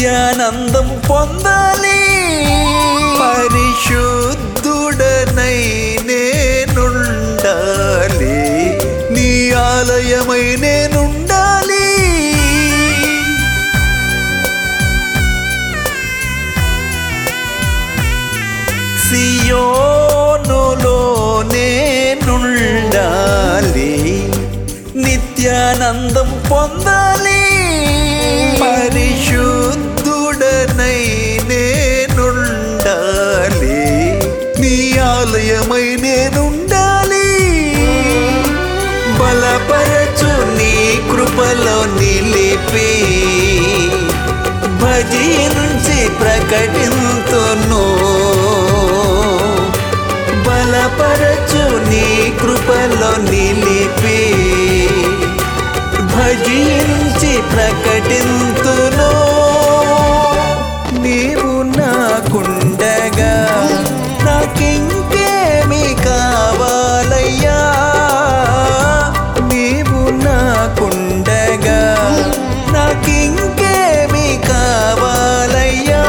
నిత్యానందం పొందాలి పరిశుద్ధుడనై నేనుండాలి నీ ఆలయమై నేనుండాలి సియోనులో నేనుండాలి నిత్యానందం పొందాలి పరిశుద్ధుడనై నేనుండాలి నీ ఆలయమై నేనుండాలి బలపరచు నీ కృపలో నిలిపి భజించి ప్రకటింతును బలపరచు నీ కృపలో నిలిపి భజించి ప్రకటింతును నీవు నాకుండగా నాకింకేమి కావాలయ్యా నీవు నాకుండగా నాకింకేమి కావాలయ్యా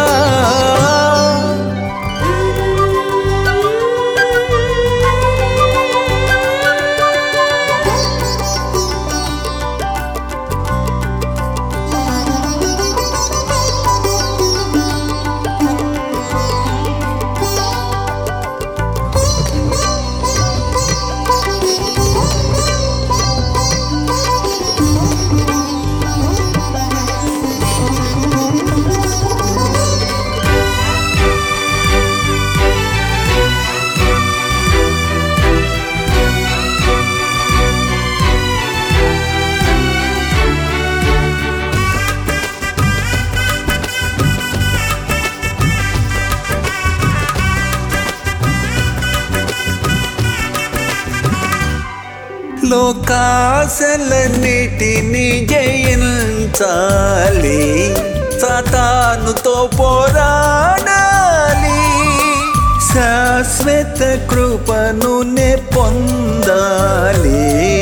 లోకాశలన్నిటిని జయించాలి సతానుతో పోరాడాలి శాశ్వత కృపను నే పొందాలి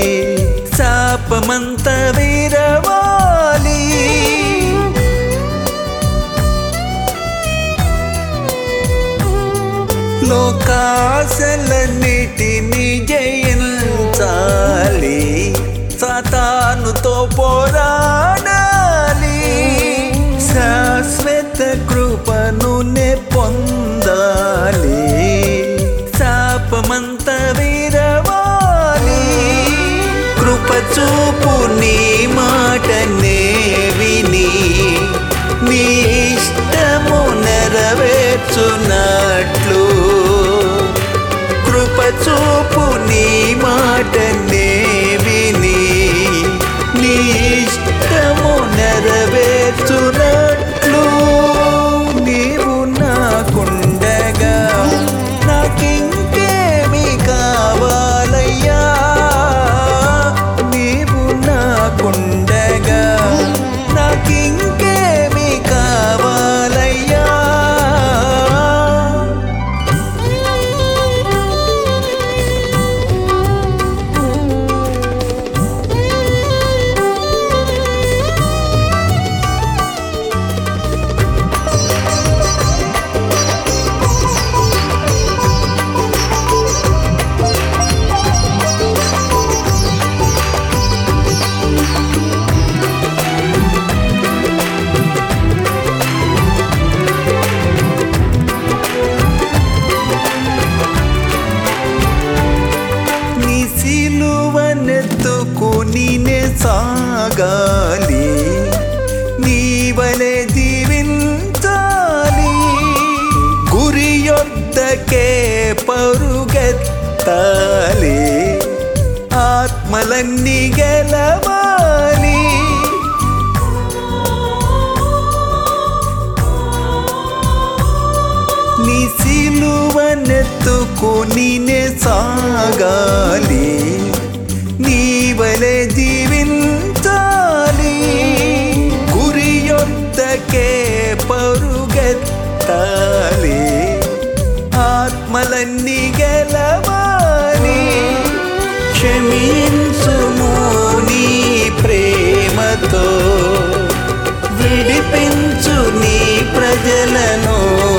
శాపమంత వీరవాలి లోకాశలన్నిటిని జయించాలి సతానుతో పోరాడాలి శాశ్వత కృపను నే పొందాలి శాపమంత వీరవాలి కృప చూపు నీ మాటనే విని నీ ఇష్టము నెరవేర్చున్నట్లు కృప చూపు నీ మాటనే విని నీ ఇష్టము నెరవేర్చున్నట్లు నీవు నాకుండగా నాకింకేమి కావాలయ్యా నీవు నాకుండగా నాకింకేమి కావాలయ్యా నీ సిలువనెత్తుకుని నే సాగాలి నీ వలె జీవించాలి గురి యొద్దకే పరుగెత్తాలి ఆత్మలన్నీ గెలవాలి నీ సిలువనెత్తుకుని నే సాగాలి నీ వలె జీవించాలి గురి యొద్దకే పరుగెత్తాలి ఆత్మలన్నీ గెలవాలి క్షమించుము నీ ప్రేమతో విడిపించు నీ ప్రజలను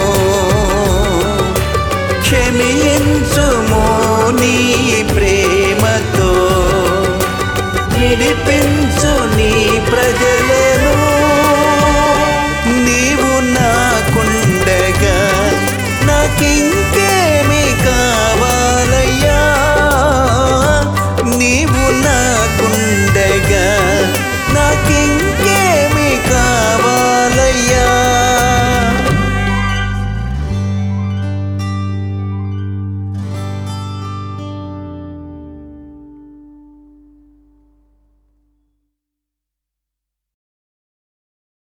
క్షమించుము నీ ప్రేమతో విడిపించు నీ ప్రజలను నీవు నాకుండగా నాకింక